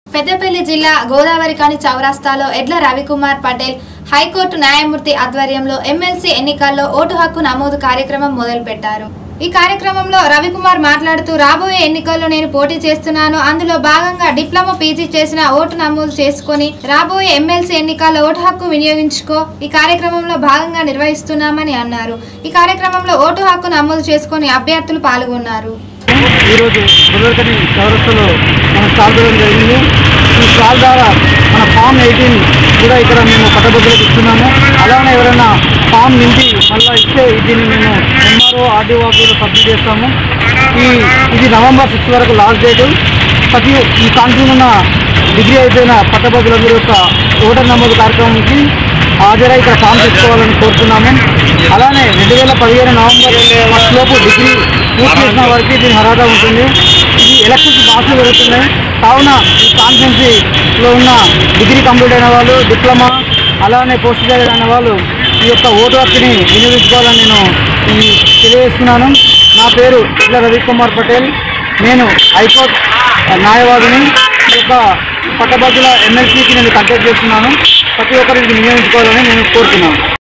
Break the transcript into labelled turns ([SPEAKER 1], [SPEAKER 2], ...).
[SPEAKER 1] పెద్దపల్లి జిల్లా గోదావరికాని చౌరాస్తాలో ఎడ్ల రవికుమార్ పటేల్ హైకోర్టు న్యాయమూర్తి ఆధ్వర్యంలో ఎమ్మెల్సీ ఎన్నికల్లో ఓటు హక్కు నమోదు కార్యక్రమం మొదలుపెట్టారు ఈ కార్యక్రమంలో రవికుమార్ మాట్లాడుతూ రాబోయే ఎన్నికల్లో నేను పోటీ చేస్తున్నాను అందులో భాగంగా డిప్లొమా పీజీ చేసిన ఓటు నమోదు చేసుకొని రాబోయే ఎమ్మెల్సీ ఎన్నికల్లో ఓటు హక్కు వినియోగించుకో ఈ కార్యక్రమంలో భాగంగా నిర్వహిస్తున్నామని అన్నారు ఈ కార్యక్రమంలో ఓటు హక్కు నమోదు చేసుకొని అభ్యర్థులు పాల్గొన్నారు
[SPEAKER 2] ఈరోజు బుధవారకని చౌరస్తలో మనం స్టాల్ చేయడం జరిగింది ఈ స్టాల్ ద్వారా మన ఫామ్ ఎయిటీన్ కూడా ఇక్కడ మేము పట్టభద్రులకు ఇస్తున్నాము అలానే ఎవరైనా ఫామ్ నింపి మళ్ళీ ఇస్తే దీన్ని మేము ఎంఆర్ఓ ఆర్డీఓ ఆఫీసులో సబ్మిట్ చేస్తాము ఈ ఇది నవంబర్ సిక్స్త్ వరకు లాస్ట్ డేటు ప్రతి ఈ కాన్సూన్ ఉన్న డిగ్రీ అయిపోయిన పట్టభద్రులందరి యొక్క ఓటర్ నమోదు కార్యక్రమానికి హాజరై ఇక్కడ ఫామ్ తీసుకోవాలని కోరుతున్నాము అలానే రెండు వేల పదిహేను నవంబర్ ఫస్ట్ లోపు డిగ్రీ పూర్తి చేసిన వారికి దీని అర్హత ఉంటుంది ఇది ఎలక్షన్స్ బాగా జరుగుతున్నాయి కావున ఈ కాన్ఫరెన్సీలో ఉన్న డిగ్రీ కంప్లీట్ అయిన వాళ్ళు డిప్లొమా అలానే పోస్ట్ గ్రాడ్యుయేట్ అయిన వాళ్ళు ఈ యొక్క ఓటు హక్కుని వినియోగించుకోవాలని నేను ఈ తెలియజేస్తున్నాను నా పేరు ఇట్ల రవికుమార్ పటేల్ నేను హైకోర్టు న్యాయవాదిని ఈ యొక్క పట్టభద్రుల ఎమ్మెల్సీకి నేను కంటాక్ట్ చేస్తున్నాను ప్రతి ఒక్కరికి వినియోగించుకోవాలని నేను కోరుతున్నాను